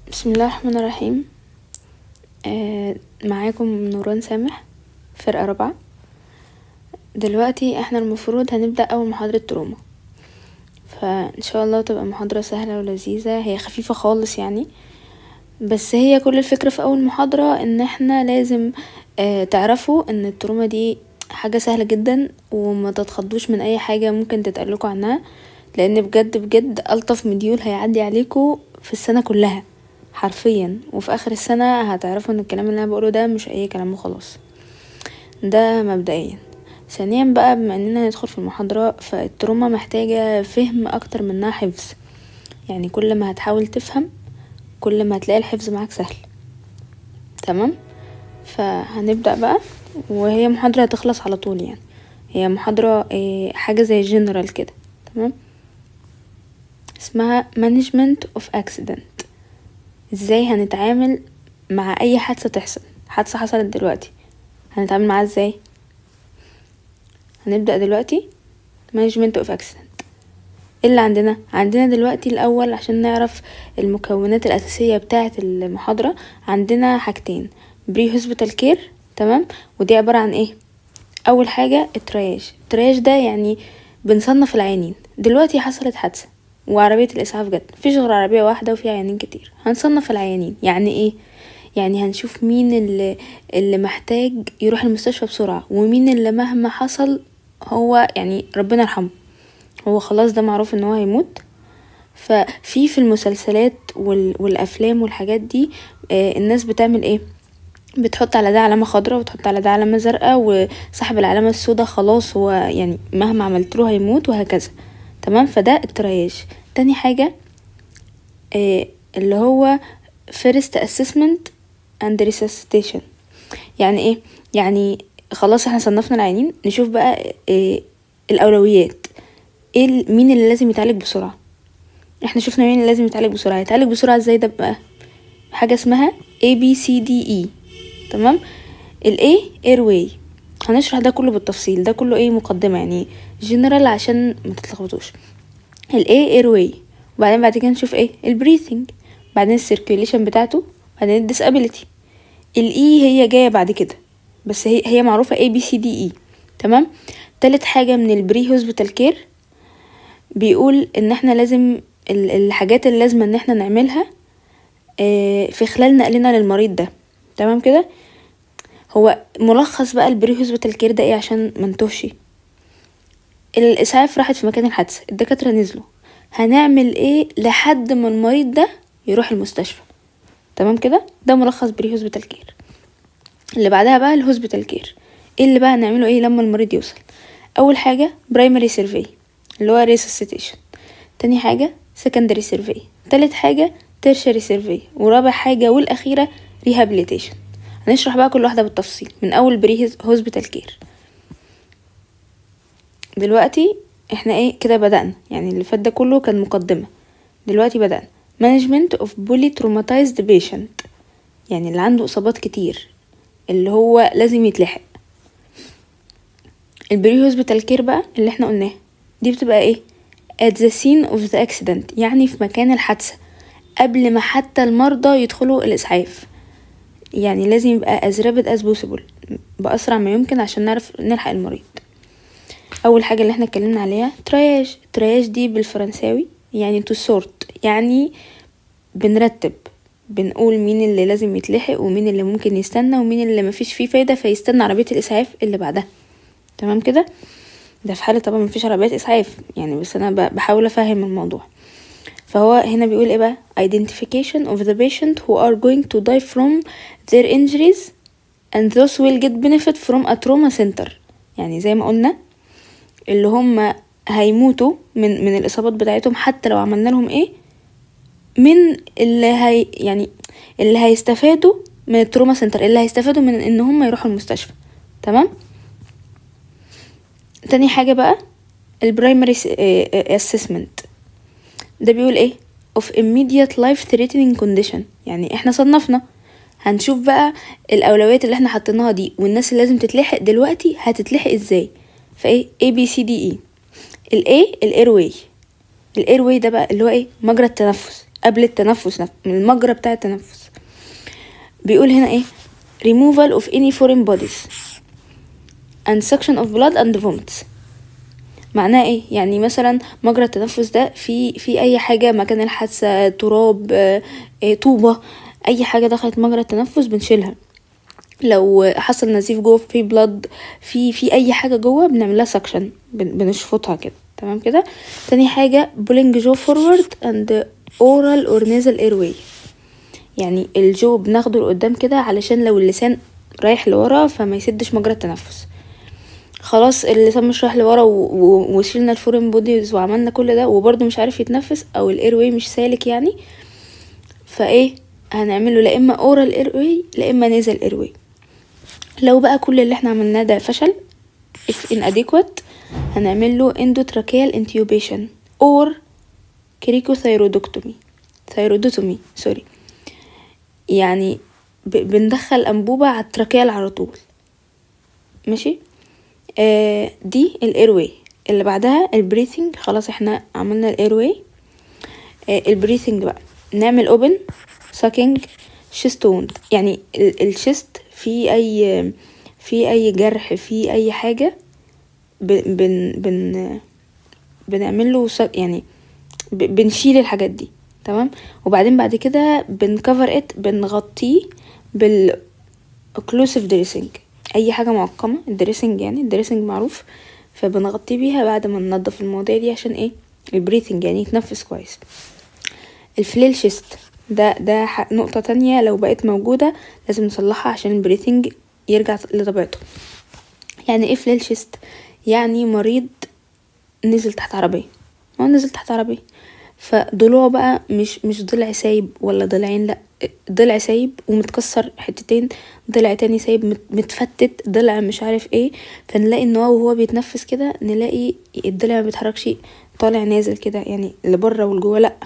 بسم الله الرحمن الرحيم آه معاكم نوران سامح فرقة رابعة دلوقتي احنا المفروض هنبدأ أول محاضرة تروما فإن شاء الله تبقى محاضرة سهلة ولذيذة هي خفيفة خالص يعني بس هي كل الفكرة في أول محاضرة إن احنا لازم آه تعرفوا إن التروما دي حاجة سهلة جدا وما تتخضوش من أي حاجة ممكن تتقلقوا عنها لأن بجد بجد ألطف مديول هيعدي عليكوا في السنة كلها حرفيا وفي اخر السنة هتعرفوا ان الكلام اللي انا بقوله ده مش اي كلام وخلاص ده مبدئيا ثانيا بقى بما اننا ندخل في المحاضرة فالتروما محتاجة فهم اكتر منها حفظ يعني كل ما هتحاول تفهم كل ما هتلاقي الحفظ معاك سهل تمام فهنبدأ بقى وهي محاضرة هتخلص على طول يعني هي محاضرة إيه حاجة زي جنرال كده تمام اسمها management of accident ازاي هنتعامل مع اي حادثة تحصل حادثة حصلت دلوقتي هنتعامل معاها ازاي هنبدأ دلوقتي management of accident ايه اللي عندنا عندنا دلوقتي الاول عشان نعرف المكونات الاساسية بتاعة المحاضرة عندنا حاجتين بري هوسبيتال كير تمام ودي عبارة عن ايه اول حاجة الترياج الترياج ده يعني بنصنف العيانين دلوقتي حصلت حادثة وعربية الإسعاف جت مفيش غير عربية واحدة وفيها عيانين كتير هنصنف العيانين يعني ايه يعني هنشوف مين اللي, اللي محتاج يروح المستشفى بسرعة ومين اللي مهما حصل هو يعني ربنا يرحمه هو خلاص ده معروف ان هو هيموت ففي في المسلسلات وال والافلام والحاجات دي آه الناس بتعمل ايه بتحط على ده علامة خضراء وتحط على ده علامة زرقاء وصاحب العلامة السوداء خلاص هو يعني مهما عملت له هيموت وهكذا تمام فده الترياج تاني حاجة آه اللي هو first assessment and resuscitation يعني ايه يعني خلاص احنا صنفنا العيانين نشوف بقى آه الأولويات ايه مين اللي لازم يتعالج بسرعة احنا شفنا مين اللي لازم يتعالج بسرعة يتعالج بسرعة ازاي ده بقى حاجة اسمها A B C D E تمام ال A airway هنشرح ده كله بالتفصيل ده كله ايه مقدمة يعني جنرال عشان ما تتلخبطوش ال A airway وبعدين بعد كده نشوف ايه البريثنج بعدين السيركيوليشن بتاعته بعدين الديسابيليتي ال E هي جاية بعد كده بس هي هي معروفة A B C D E تمام تالت حاجة من البري هوسبيتال كير بيقول ان احنا لازم الحاجات اللي لازم ان احنا نعملها في خلال نقلنا للمريض ده تمام كده هو ملخص بقى البري هوسبيتال كير ده ايه عشان منتوهش الاسعاف راحت في مكان الحادثه الدكاتره نزلوا هنعمل ايه لحد ما المريض ده يروح المستشفى تمام كده ده ملخص بري هوسبيتال كير اللي بعدها بقى الهوسبيتال كير ايه اللي بقى هنعمله ايه لما المريض يوصل اول حاجه برايمري سيرفي اللي هو ريسسيتيشن تاني حاجه سكندري سيرفي تالت حاجه تيرشري سيرفي ورابع حاجه والاخيره ريهابيليتيشن هنشرح بقى كل واحده بالتفصيل من اول بري هوسبيتال كير دلوقتي احنا ايه كده بدأنا يعني اللي فات ده كله كان مقدمة دلوقتي بدأنا management of bully traumatized patient يعني اللي عنده اصابات كتير اللي هو لازم يتلحق البري هوسبيتال كير بقى اللي احنا قلناه دي بتبقى ايه at the scene of the accident يعني في مكان الحادثة قبل ما حتى المرضى يدخلوا الإسعاف يعني لازم يبقى as rapid as possible بأسرع ما يمكن عشان نعرف نلحق المريض اول حاجه اللي احنا اتكلمنا عليها ترياج ترياج دي بالفرنساوي يعني تو سورت يعني بنرتب بنقول مين اللي لازم يتلحق ومين اللي ممكن يستنى ومين اللي مفيش فيه فايده فيستنى عربيه الاسعاف اللي بعدها تمام كده ده في حاله طبعا مفيش عربيات اسعاف يعني بس انا بحاول افهم الموضوع فهو هنا بيقول ايه بقى identification of the patient who are going to die from their injuries and those will get benefit from a trauma center يعني زي ما قلنا اللي هم هيموتوا من من الاصابات بتاعتهم حتى لو عملنا لهم ايه من اللي هي يعني اللي هيستفادوا من التروما سنتر اللي هيستفادوا من ان هم يروحوا المستشفى تمام تاني حاجه بقى البرايمري اسسمنت ده بيقول ايه of immediate life threatening condition يعني احنا صنفنا هنشوف بقى الاولويات اللي احنا حطيناها دي والناس اللي لازم تتلحق دلوقتي هتتلحق ازاي فايه A B C D E ال A الاير واي الاير واي ده بقى اللي هو ايه مجرى التنفس قبل التنفس نف- من المجرى بتاع التنفس بيقول هنا ايه removal of any foreign bodies and suction of blood and vomits معناه ايه يعني مثلا مجرى التنفس ده في في اي حاجه مكان الحادثه تراب آه، آه، طوبه اي حاجه دخلت مجرى التنفس بنشيلها لو حصل نزيف جوه في بلاد في في اي حاجه جوه بنعملها سكشن بنشفطها كده تمام كده تاني حاجه بولينج جو فورورد اند اورال اور نيزل اير يعني الجو بناخده لقدام كده علشان لو اللسان رايح لورا فما يسدش مجرى التنفس خلاص اللسان مش رايح لورا و- و- وشيلنا الفورين بوديز وعملنا كل ده وبرضه مش عارف يتنفس او الاير واي مش سالك يعني فايه هنعمله لا اما اورال اير واي لا اما نيزل اير واي لو بقى كل اللي احنا عملناه ده فشل if inadequate هنعمل له endotracheal intubation or cricothyroidectomy thyroidotomy سوري يعني ب- بندخل انبوبة على التراكيال على طول ماشي آه دي الايرواي اللي بعدها البريثنج خلاص احنا عملنا الايرواي آه البريثنج بقى نعمل اوبن ساكينج شيست ووند يعني ال- الشيست في اي في اي جرح في اي حاجه ب- بن بن بنعمل له سك- يعني ب- بنشيل الحاجات دي تمام وبعدين بعد كده بنكفر ات بنغطيه بال اوكلوسيف دريسنج اي حاجه معقمه الدريسنج يعني الدريسنج معروف فبنغطيه بيها بعد ما ننضف المواضيع دي عشان ايه البريثنج يعني يتنفس كويس الفليل شيست ده ده ح- نقطة تانية لو بقت موجودة لازم نصلحها عشان البريثنج يرجع لطبيعته يعني ايه فليل شيست يعني مريض نزل تحت عربية هو نزل تحت عربية فضلوعه بقى مش مش ضلع سايب ولا ضلعين لا ضلع سايب ومتكسر حتتين ضلع تاني سايب مت- متفتت ضلع مش عارف ايه فنلاقي ان هو وهو بيتنفس كده نلاقي الضلع ما بيتحركش طالع نازل كده يعني لبره ولجوه لا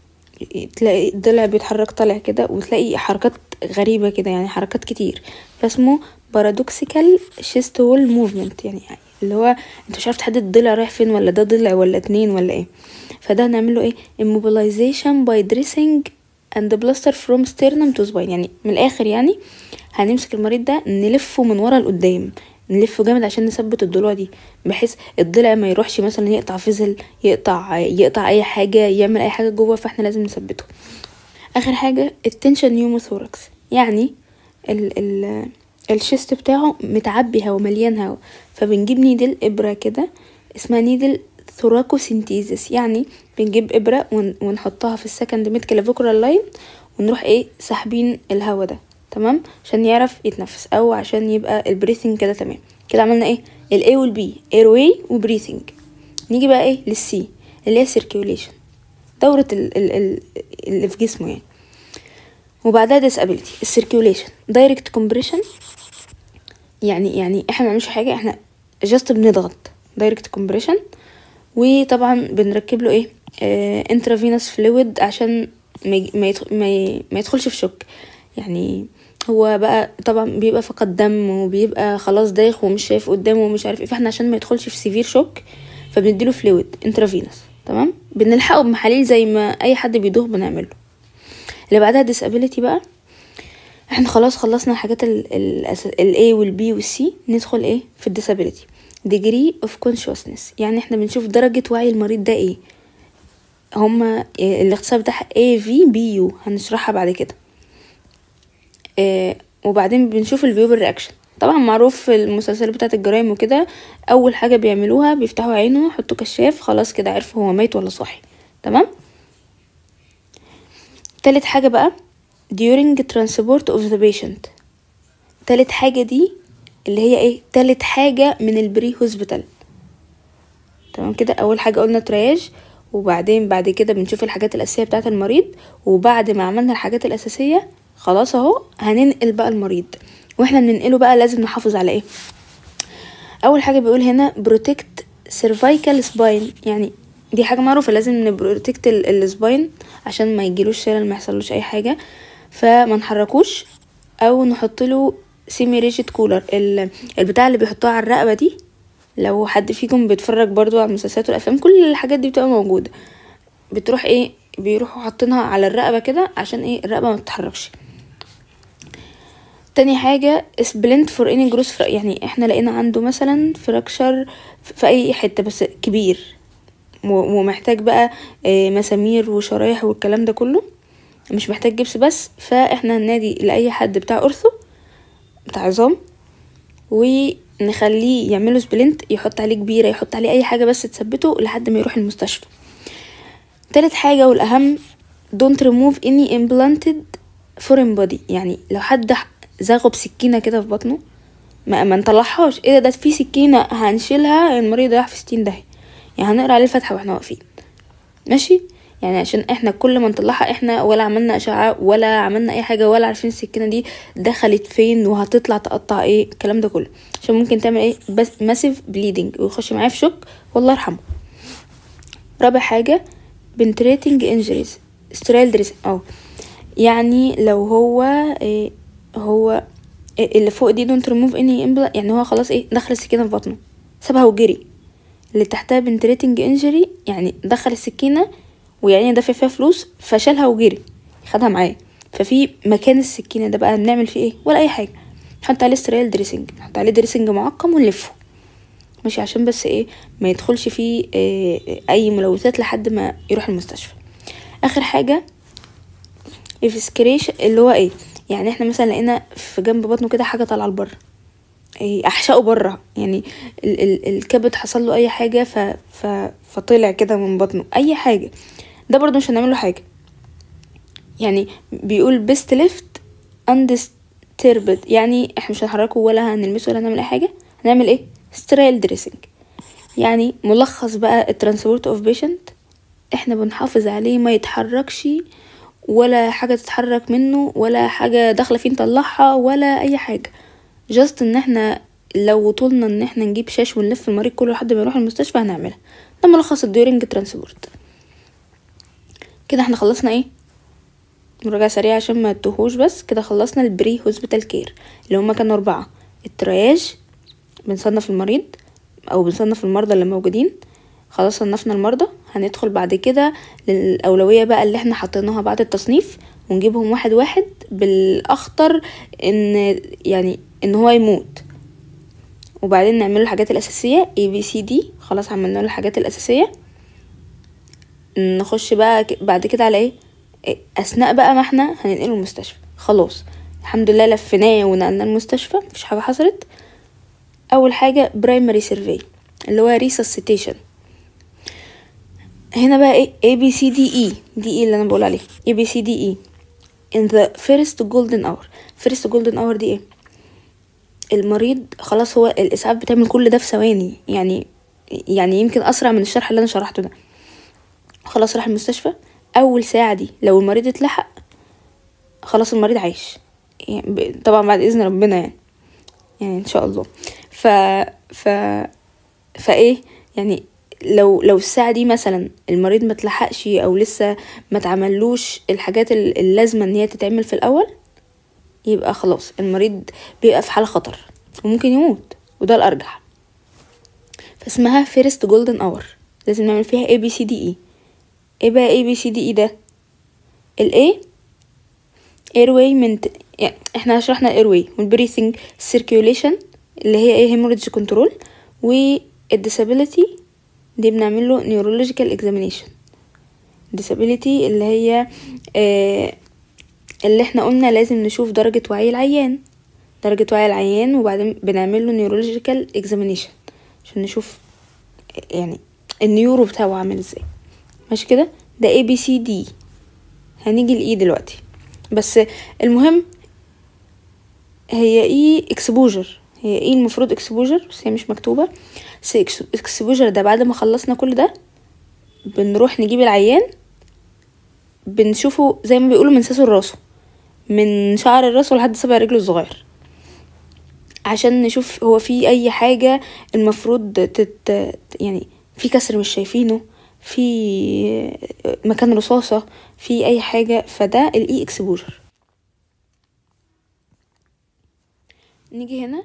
تلاقي الضلع بيتحرك طالع كده وتلاقي حركات غريبة كده يعني حركات كتير فاسمه بارادوكسيكال شيست وول موفمنت يعني اللي هو انت مش عارف تحدد الضلع رايح فين ولا ده ضلع ولا اتنين ولا ايه فده هنعمله ايه immobilization by dressing and plaster from sternum to spine يعني من الاخر يعني هنمسك المريض ده نلفه من ورا لقدام نلفه جامد عشان نثبت الضلوع دي بحيث الضلع ما يروحش مثلا يقطع فيزل يقطع يقطع اي حاجه يعمل اي حاجه جوه فاحنا لازم نثبته اخر حاجه التنشن نيوموثوركس يعني ال ال الشيست بتاعه متعبي هوا مليان هوا فبنجيب نيدل ابره كده اسمها نيدل ثوراكوسينتيزس يعني بنجيب ابره ون ونحطها في السكند ميد كلافيكولار لاين ونروح ايه ساحبين الهوا ده تمام عشان يعرف يتنفس او عشان يبقى البريثنج كده تمام كده عملنا ايه الاي والبي اير واي وبريثنج نيجي بقى ايه للسي اللي هي سيركيوليشن دورة ال ال ال اللي في جسمه يعني وبعدها disability السيركيوليشن دايركت كومبريشن يعني يعني احنا مبنعملش حاجة احنا جاست بنضغط دايركت كومبريشن وطبعا بنركب له ايه انترافينوس فلويد عشان ما يج- ما يدخ- ما ي- ما يدخلش في شوك يعني هو بقى طبعا بيبقى فقد دم وبيبقى خلاص دايخ ومش شايف قدامه ومش عارف ايه فاحنا عشان ما يدخلش في سيفير شوك فبنديله فلويد انترافينوس تمام بنلحقه بمحاليل زي ما اي حد بيدوخ بنعمله اللي بعدها disability بقى احنا خلاص خلصنا الحاجات ال ال ال A وال B وال C ندخل ايه في ال disability degree of consciousness يعني احنا بنشوف درجة وعي المريض ده ايه هما إيه الاختصار بتاعها A V B U هنشرحها بعد كده إيه وبعدين بنشوف البيوبل رياكشن طبعا معروف في المسلسلات بتاعت الجرايم وكده اول حاجه بيعملوها بيفتحوا عينه يحطوا كشاف خلاص كده عرفوا هو ميت ولا صاحي تمام تالت حاجه بقى during transport of the patient تالت حاجه دي اللي هي ايه تالت حاجه من البري هوسبيتال تمام كده اول حاجه قلنا ترياج وبعدين بعد كده بنشوف الحاجات الاساسيه بتاعه المريض وبعد ما عملنا الحاجات الاساسيه خلاص اهو هننقل بقى المريض واحنا بننقله بقى لازم نحافظ على ايه اول حاجه بيقول هنا protect cervical spine يعني دي حاجه معروفه لازم نبروتكت السباين عشان ما يجيلوش شلل ما يحصلوش اي حاجه فما نحركوش او نحط له سيمي ريجيد كولر البتاع اللي بيحطوها على الرقبه دي لو حد فيكم بيتفرج برضو على المسلسلات والافلام كل الحاجات دي بتبقى موجوده بتروح ايه بيروحوا حاطينها على الرقبه كده عشان ايه الرقبه ما تتحركش تاني حاجة سبلنت فور اني جروس يعني احنا لقينا عنده مثلا فراكشر في اي حتة بس كبير و- ومحتاج بقى آه، مسامير وشرايح والكلام ده كله مش محتاج جبس بس فاحنا هننادي لاي حد بتاع ارثو بتاع عظام ونخليه يعمله سبلنت يحط عليه كبيرة يحط عليه اي حاجة بس تثبته لحد ما يروح المستشفى تالت حاجة والأهم don't remove any implanted foreign body يعني لو حد ح- زاغه بسكينة كده في بطنه ما, ما نطلعهاش ايه ده ده في سكينة هنشيلها المريض رايح في ستين داهية يعني هنقرا عليه الفاتحة واحنا واقفين ماشي يعني عشان احنا كل ما نطلعها احنا ولا عملنا اشعة ولا عملنا اي حاجة ولا عارفين السكينة دي دخلت فين وهتطلع تقطع ايه الكلام ده كله عشان ممكن تعمل ايه بس ماسيف بليدنج ويخش معايا في شوك والله يرحمه رابع حاجة penetrating injuries sterile dressing اه يعني لو هو إيه هو إيه اللي فوق دي don't remove any implant يعني هو خلاص ايه دخل السكينة في بطنه سابها وجري اللي تحتها penetrating injury يعني دخل السكينة ويعني دافع فيها فلوس فشالها وجري خدها معاه ففي مكان السكينة ده بقى بنعمل فيه ايه ولا اي حاجة نحط عليه ستريل دريسنج نحط عليه دريسنج معقم ونلفه ماشي عشان بس ايه ما يدخلش فيه إيه اي ملوثات لحد ما يروح المستشفى اخر حاجة افسكريشن اللي هو ايه يعني احنا مثلا لقينا في جنب بطنه كده حاجة طالعة لبره إيه احشائه بره يعني ال ال الكبد حصل له اي حاجة ف ف فطلع كده من بطنه اي حاجة ده برضو مش هنعمل له حاجة يعني بيقول بيست ليفت undisturbed يعني احنا مش هنحركه ولا هنلمسه ولا هنعمل اي حاجة هنعمل ايه ستريل دريسنج يعني ملخص بقى الترانسبورت اوف بيشنت احنا بنحافظ عليه ما يتحركش ولا حاجة تتحرك منه ولا حاجة داخلة فيه نطلعها ولا اي حاجة جاست ان احنا لو طولنا ان احنا نجيب شاش ونلف المريض كله لحد ما يروح المستشفى هنعملها ده ملخص الديورنج ترانسبورت كده احنا خلصنا ايه مراجعة سريعة عشان ما تتوهوش بس كده خلصنا البري هوسبيتال كير اللي هما كانوا أربعة الترياج بنصنف المريض أو بنصنف المرضى اللي موجودين خلاص صنفنا المرضى هندخل بعد كده للأولوية بقى اللي احنا حطيناها بعد التصنيف ونجيبهم واحد واحد بالأخطر ان يعني ان هو يموت وبعدين نعمله الحاجات الأساسية A B C D خلاص عملنا له الحاجات الأساسية نخش بقى ك- بعد كده على ايه إيه، اثناء بقى ما احنا هننقله المستشفى خلاص الحمد لله لفيناه ونقلناه المستشفى مفيش حاجه حصلت اول حاجه برايمري سيرفي اللي هو ريسسيتيشن هنا بقى ايه A B C D E دي ايه اللي انا بقول عليه A B C D E in the first golden hour first golden hour دي ايه المريض خلاص هو الاسعاف بتعمل كل ده في ثواني يعني يعني يمكن اسرع من الشرح اللي انا شرحته ده خلاص راح المستشفى اول ساعه دي لو المريض اتلحق خلاص المريض عايش يعني ب- طبعا بعد اذن ربنا يعني يعني ان شاء الله ف ف فايه يعني لو لو الساعه دي مثلا المريض ما اتلحقش او لسه ما اتعملوش الحاجات ال- اللازمه ان هي تتعمل في الاول يبقى خلاص المريض بيبقى في حاله خطر وممكن يموت وده الارجح فاسمها فيرست جولدن اور لازم نعمل فيها A B C D E ايه بقى A B C D E ده ال A airway من يعني احنا شرحنا airway والبريثنج circulation اللي هي ايه hemorrhage control والدisability دي بنعمل له neurological examination disability اللي هي آه اللي احنا قلنا لازم نشوف درجة وعي العيان درجة وعي العيان وبعدين بنعمل له neurological examination عشان نشوف يعني النيورو بتاعه عامل ازاي ماشي كده ده A B C D هنيجي لإي دلوقتي بس المهم هي اي اكسبوجر هي ايه المفروض اكسبوجر بس هي مش مكتوبة بس اكسبوجر ده بعد ما خلصنا كل ده بنروح نجيب العيان بنشوفه زي ما بيقولوا من ساسه لراسه من شعر الراس لحد صبع رجله الصغير عشان نشوف هو في اي حاجة المفروض تت يعني في كسر مش شايفينه في مكان رصاصة في اي حاجة فده الاي اكسبوجر نيجي هنا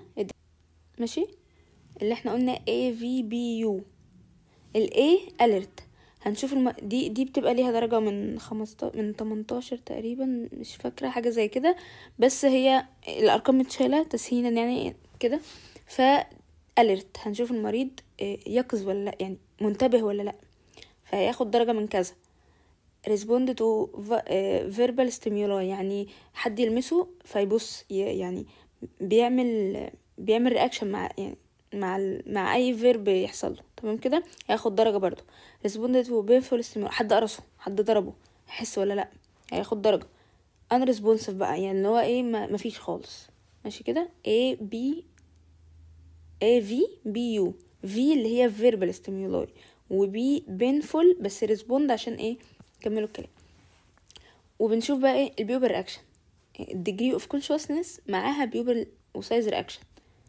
ماشي اللي احنا قلنا A V B U ال A alert هنشوف الم... دي دي بتبقى ليها درجة من خمسة من تمنتاشر تقريبا مش فاكرة حاجة زي كده بس هي الأرقام متشالة تسهيلا يعني كده ف alert هنشوف المريض آه، يقظ ولا لا يعني منتبه ولا لا فهياخد درجة من كذا respond to آه، verbal stimuli يعني حد يلمسه فيبص ي- يعني بيعمل بيعمل رياكشن مع يعني مع ال... مع اي فيرب يحصل له تمام كده هياخد درجه برضو responded to painful stimuli حد قرصه حد ضربه هيحس ولا لا هياخد درجه unresponsive بقى يعني اللي هو ايه ما مفيش خالص ماشي كده A B A V B U V اللي هي verbal stimuli و B painful بس respond عشان ايه كملوا الكلام وبنشوف بقى ايه البيوبل رياكشن degree of consciousness معاها بيوبل وسايز رياكشن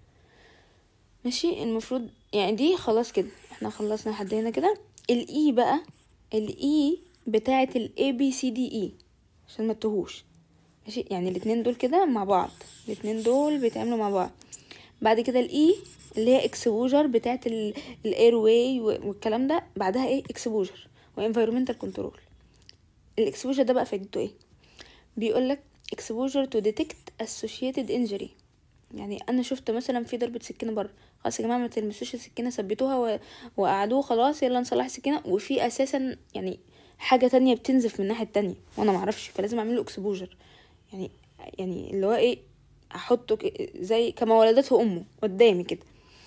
ماشي المفروض يعني دي خلاص كده احنا خلصنا لحد هنا كده الاي بقى الاي بتاعه الاي بي سي دي اي عشان ما تتوهوش ماشي يعني الاتنين دول كده مع بعض الاتنين دول بيتعاملوا مع بعض بعد كده الاي اللي هي اكسبوجر بتاعه الاير واي والكلام ده بعدها ايه اكسبوجر وانفيرومنتال كنترول الاكسبوجر ده بقى فايدته ايه بيقولك exposure to detect associated injury يعني انا شفت مثلا في ضربه سكينه بره خلاص يا جماعه ما تلمسوش السكينه ثبتوها و... وقعدوه خلاص يلا نصلح السكينه وفي اساسا يعني حاجه تانية بتنزف من الناحيه التانية وانا معرفش فلازم اعمل له اكسبوجر يعني يعني اللي هو ايه احطه ك- زي كما ولدته امه قدامي كده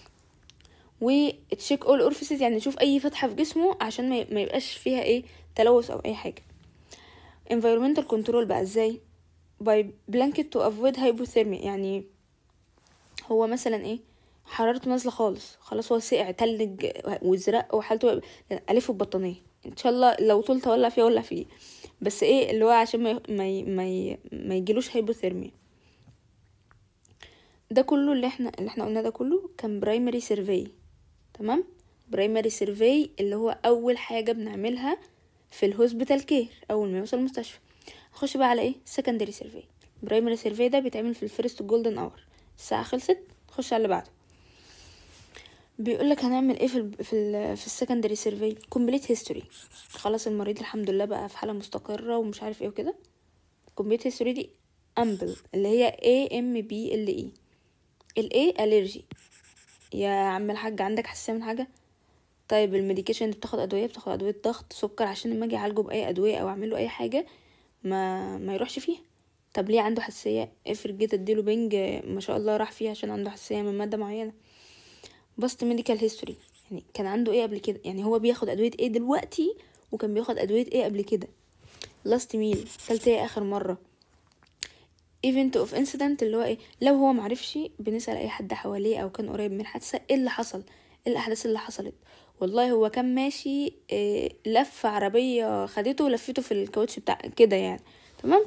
وتشيك اول اورفيسز يعني نشوف اي فتحه في جسمه عشان ما ما يبقاش فيها ايه تلوث او اي حاجه environmental control بقى ازاي by blanket to avoid hypothermia يعني هو مثلا ايه حرارته نازله خالص خلاص هو سقع تلج وازرق وحالته الفه ببطانيه ان شاء الله لو طولت اولع فيه اولع فيه بس ايه اللي هو عشان ما ي- ما ي- ما, ي- ما يجيلوش هايبوثيرميا ده كله اللي احنا اللي احنا قلناه ده كله كان برايمري سيرفي تمام برايمري سيرفي اللي هو اول حاجه بنعملها في الهوسبيتال كير اول ما يوصل المستشفى نخش بقى على ايه سكندري سيرفي برايمري سيرفي ده بيتعمل في الفيرست جولدن اور الساعه خلصت نخش على اللي بعده بيقولك هنعمل ايه في ال في ال في السكندري سيرفي كومبليت هيستوري خلاص المريض الحمد لله بقى في حاله مستقره ومش عارف ايه وكده كومبليت هيستوري دي امبل اللي هي اي ام بي ال اي الاي الرجي يا عم الحاج عندك حساسيه من حاجه طيب الميديكيشن انت بتاخد ادويه بتاخد ادويه ضغط سكر عشان لما اجي اعالجه باي ادويه او اعمل له اي حاجه ما ما يروحش فيها طب ليه عنده حساسيه افرض جيت اديله بنج ما شاء الله راح فيه عشان عنده حساسيه من ماده معينه بست ميديكال هيستوري يعني كان عنده ايه قبل كده يعني هو بياخد ادويه ايه دلوقتي وكان بياخد ادويه ايه قبل كده لاست ميل كلت ايه اخر مره ايفنت اوف انسيدنت اللي هو ايه لو هو معرفش بنسال اي حد حواليه او كان قريب من حادثه ايه اللي حصل ايه الاحداث اللي حصلت والله هو كان ماشي إيه لف عربيه خدته ولفته في الكاوتش بتاع كده يعني تمام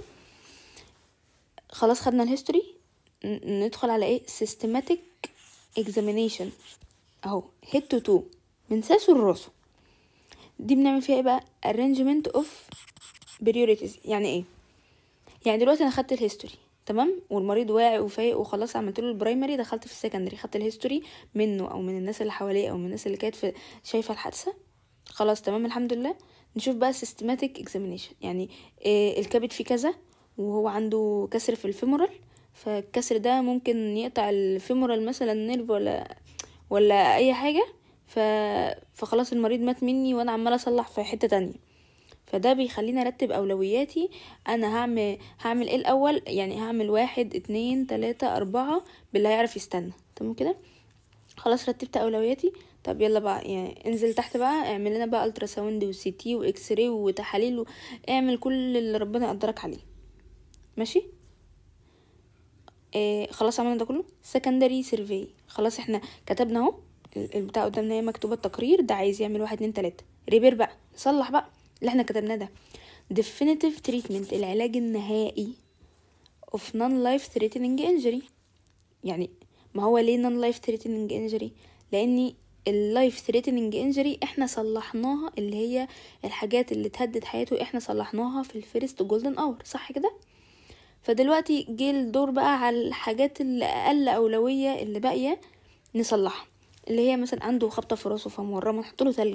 خلاص خدنا الهيستوري ن- ندخل على ايه systematic examination اهو head to toe من ساسه لراسه دي بنعمل فيها ايه بقى arrangement of priorities يعني ايه يعني دلوقتي انا خدت الهيستوري تمام والمريض واعي وفايق وخلاص عملت له البرايمري دخلت في السكندري خدت الهيستوري منه او من الناس اللي حواليه او من الناس اللي كانت في شايفه الحادثه خلاص تمام الحمد لله نشوف بقى systematic examination يعني إيه الكبد فيه كذا وهو عنده كسر في الفيمورال فالكسر ده ممكن يقطع الفيمورال مثلا نيرف ولا ولا اي حاجه ف... فخلاص المريض مات مني وانا عماله اصلح في حته تانية فده بيخليني ارتب اولوياتي انا هعمل هعمل ايه الاول يعني هعمل واحد اتنين تلاتة اربعة باللي هيعرف يستنى تمام كده خلاص رتبت اولوياتي طب يلا بقى يعني انزل تحت بقى اعمل لنا بقى الترا ساوند وسي تي واكس راي وتحاليل اعمل كل اللي ربنا يقدرك عليه ماشي آه خلاص عملنا ده كله سكندري سيرفي خلاص احنا كتبنا اهو ال- البتاع قدامنا هي مكتوبه التقرير ده عايز يعمل واحد اتنين تلاته ريبير بقى نصلح بقى اللي احنا كتبناه ده definitive treatment العلاج النهائي of non-life threatening injury يعني ما هو ليه non life threatening injury لاني اللايف ثريتنينج انجري احنا صلحناها اللي هي الحاجات اللي تهدد حياته احنا صلحناها في الفيرست جولدن اور صح كده فدلوقتي جه الدور بقى على الحاجات اللي اقل اولويه اللي باقيه نصلحها اللي هي مثلا عنده خبطه في راسه فمورمه نحط له ثلج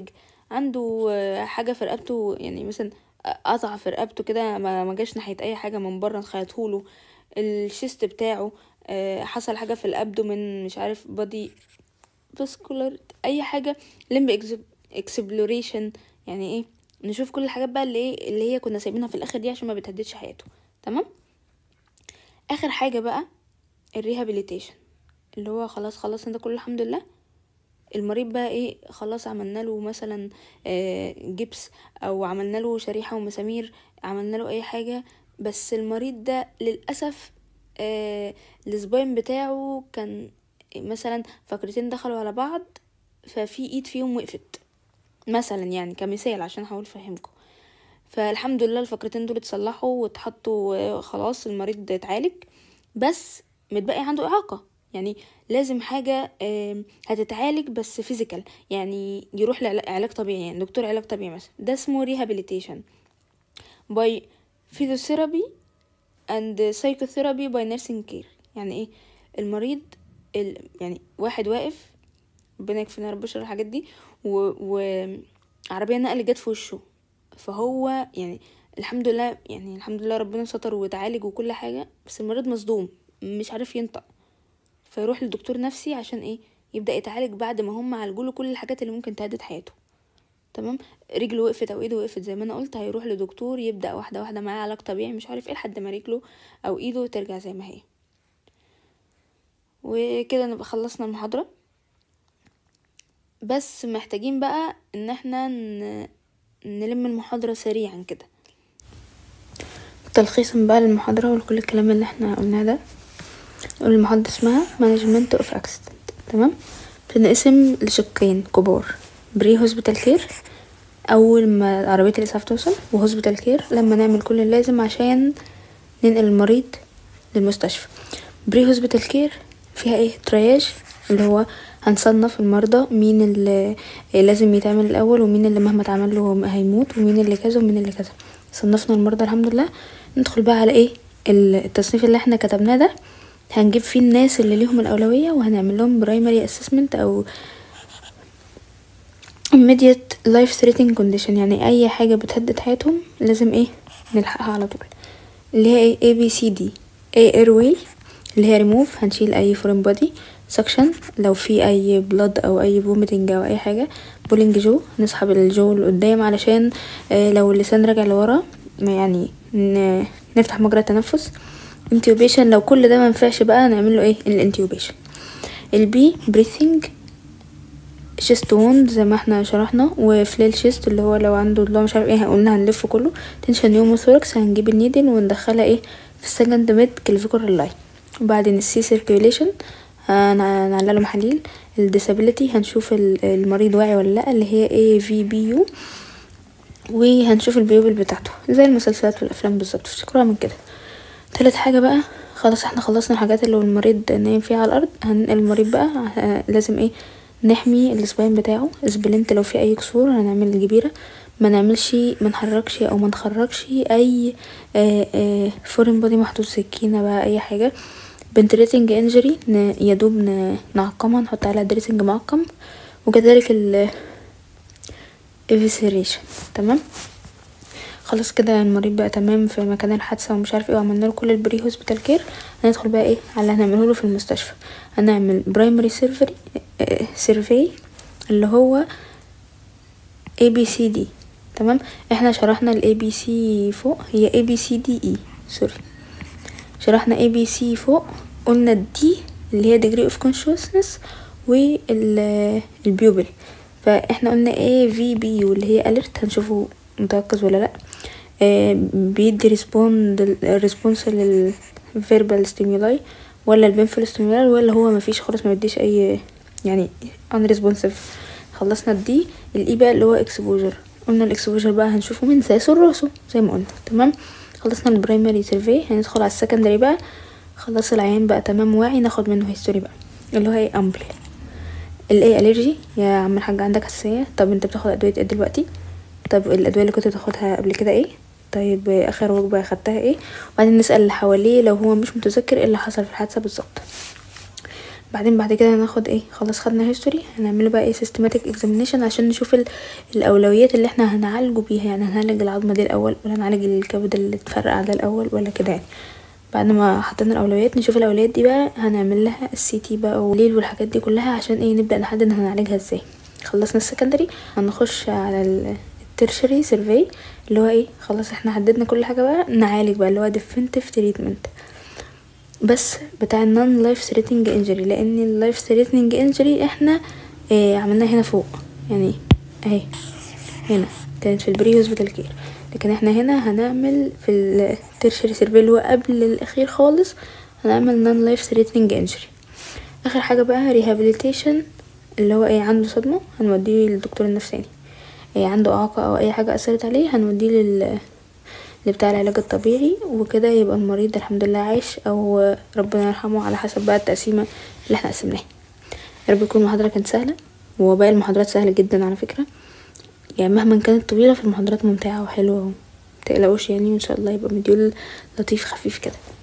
عنده حاجة في رقبته يعني مثلا قطع في رقبته كده ما جاش ناحية اي حاجة من بره نخيطهوله الشيست بتاعه حصل حاجة في الابدومن مش عارف بادي فاسكولار اي حاجة لمب اكسبلوريشن يعني ايه نشوف كل الحاجات بقى اللي ايه اللي هي كنا سايبينها في الاخر دي عشان ما بتهددش حياته تمام اخر حاجة بقى الريهابيليتيشن اللي هو خلاص خلاص انت كل الحمد لله المريض بقى ايه خلاص عملنا له مثلا جبس او عملنا له شريحه ومسامير عملنا له اي حاجه بس المريض ده للاسف السباين بتاعه كان مثلا فقرتين دخلوا على بعض ففي ايد فيهم وقفت مثلا يعني كمثال عشان احاول افهمكم فالحمد لله الفقرتين دول اتصلحوا واتحطوا خلاص المريض اتعالج بس متبقي عنده اعاقه يعني لازم حاجة هتتعالج بس فيزيكال يعني يروح لعلاج طبيعي يعني دكتور علاج طبيعي مثلا ده اسمه ريهابيليتيشن باي physiotherapy and psychotherapy by nursing care يعني ايه المريض ال... يعني واحد واقف ربنا يكفينا رب يشر الحاجات دي و... وعربية نقل جت في وشه فهو يعني الحمد لله يعني الحمد لله ربنا ستر وتعالج وكل حاجة بس المريض مصدوم مش عارف ينطق فيروح لدكتور نفسي عشان ايه يبدا يتعالج بعد ما هم عالجوله كل الحاجات اللي ممكن تهدد حياته تمام رجله وقفت او ايده وقفت زي ما انا قلت هيروح لدكتور يبدا واحده واحده معاه علاج طبيعي مش عارف ايه لحد ما رجله او ايده ترجع زي ما هي وكده نبقى خلصنا المحاضره بس محتاجين بقى ان احنا نلم المحاضره سريعا كده تلخيصا بقى للمحاضره وكل الكلام اللي احنا قلناه ده المحاضرة اسمها مانجمنت اوف اكسيدنت تمام بتنقسم لشقين كبار بري هوسبيتال كير اول ما عربية الاسعاف توصل وهوسبيتال كير لما نعمل كل اللازم عشان ننقل المريض للمستشفى بري هوسبيتال كير فيها ايه ترياج اللي هو هنصنف المرضى مين اللي لازم يتعمل الاول ومين اللي مهما اتعمل له هيموت ومين اللي كذا ومين اللي كذا صنفنا المرضى الحمد لله ندخل بقى على ايه التصنيف اللي احنا كتبناه ده هنجيب فيه الناس اللي ليهم الأولوية وهنعمل لهم برايمري اسسمنت أو immediate life threatening condition يعني أي حاجة بتهدد حياتهم لازم ايه نلحقها على طول اللي هي ايه A B C D A airway اللي هي remove هنشيل أي foreign body suction لو في أي blood أو أي vomiting أو أي حاجة pulling جو نسحب الجو لقدام علشان اه لو اللسان راجع لورا يعني نفتح مجرى التنفس intubation لو كل ده منفعش بقى نعمل له ايه الانتيوبيشن البي بريثنج شيست ووند زي ما احنا شرحنا وفليل شيست اللي هو لو عنده اللي هو مش عارف ايه قلنا هنلف كله تنشن يوموثوركس هنجيب النيدل وندخلها ايه في السكند ميد كلفيكور لاين وبعدين السي سيركيوليشن هنعلى له محاليل الديسابيليتي هنشوف المريض واعي ولا لا اللي هي اي في بي يو وهنشوف البيوبل بتاعته زي المسلسلات والافلام بالظبط افتكروها من كده تالت حاجة بقى خلاص احنا خلصنا الحاجات اللي المريض نايم فيها على الارض هننقل المريض بقى لازم ايه نحمي السباين بتاعه اسبلنت لو في اي كسور هنعمل الجبيرة ما نعملش ما نحركش او ما نخرجش اي فورين بودي محطوط سكينة بقى اي حاجة بنتريتنج انجري يدوب نعقمها نحط عليها دريسنج معقم وكذلك ال evisceration تمام خلاص كده المريض بقى تمام في مكان الحادثه ومش عارف ايه وعملنا له كل البري هوسبيتال كير هندخل بقى ايه على اللي هنعمله له في المستشفى هنعمل برايمري سيرفري سيرفي اللي هو اي بي سي دي تمام احنا شرحنا الاي بي سي فوق هي اي بي سي دي اي سوري شرحنا اي بي سي فوق قلنا الدي اللي هي degree of consciousness والبيوبل فاحنا قلنا ايه في بي واللي هي alert هنشوفه متيقظ ولا لا آه بيدي ريسبوند ريسبونس للفيربال ستيمولاي ولا البنفل ستيمولاي ولا هو مفيش خالص ما بيديش اي يعني ان ريسبونسيف خلصنا الدي الاي بقى اللي هو اكسبوجر قلنا الاكسبوجر بقى هنشوفه من ساسه لراسه زي ما قلنا تمام خلصنا البرايمري سيرفي هندخل على السكندري بقى خلاص العيان بقى تمام واعي ناخد منه هيستوري بقى اللي هو ايه امبل الايه الرجي يا عم الحاج عندك حساسيه طب انت بتاخد ادويه ايه دلوقتي طب الادويه اللي كنت بتاخدها قبل كده ايه طيب اخر وجبه اخدتها ايه وبعدين نسال اللي حواليه لو هو مش متذكر ايه اللي حصل في الحادثه بالظبط بعدين بعد كده هناخد ايه خلاص خدنا هيستوري هنعمله بقى ايه systematic examination عشان نشوف الاولويات اللي احنا هنعالجه بيها يعني هنعالج العظمه دي الاول ولا هنعالج الكبد اللي اتفرقع ده الاول ولا كده يعني بعد ما حطينا الاولويات نشوف الاولويات دي بقى هنعمل لها السي تي بقى والليل والحاجات دي كلها عشان ايه نبدا نحدد هنعالجها ازاي خلصنا السكندري هنخش على الترشري سيرفي اللي هو ايه خلاص احنا حددنا كل حاجه بقى نعالج بقى اللي هو definitive تريتمنت بس بتاع النون لايف ثريتنج انجري لان اللايف ثريتنج انجري احنا اه عملناه هنا فوق يعني اهي هنا كانت في البري هوسبيتال كير لكن احنا هنا هنعمل في الترشري سيرفي اللي هو قبل الاخير خالص هنعمل نون لايف ثريتنج انجري اخر حاجه بقى ريهابيليتيشن اللي هو ايه عنده صدمه هنوديه للدكتور النفساني ايه عنده اعاقه او اي حاجه اثرت عليه هنوديه لل بتاع العلاج الطبيعي وكده يبقى المريض الحمد لله عايش او ربنا يرحمه على حسب بقى التقسيمه اللي احنا قسمناها يا رب تكون المحاضره كانت سهله وباقي المحاضرات سهله جدا على فكره يعني مهما كانت طويله فالمحاضرات ممتعه وحلوه متقلقوش يعني وان شاء الله يبقى مديول لطيف خفيف كده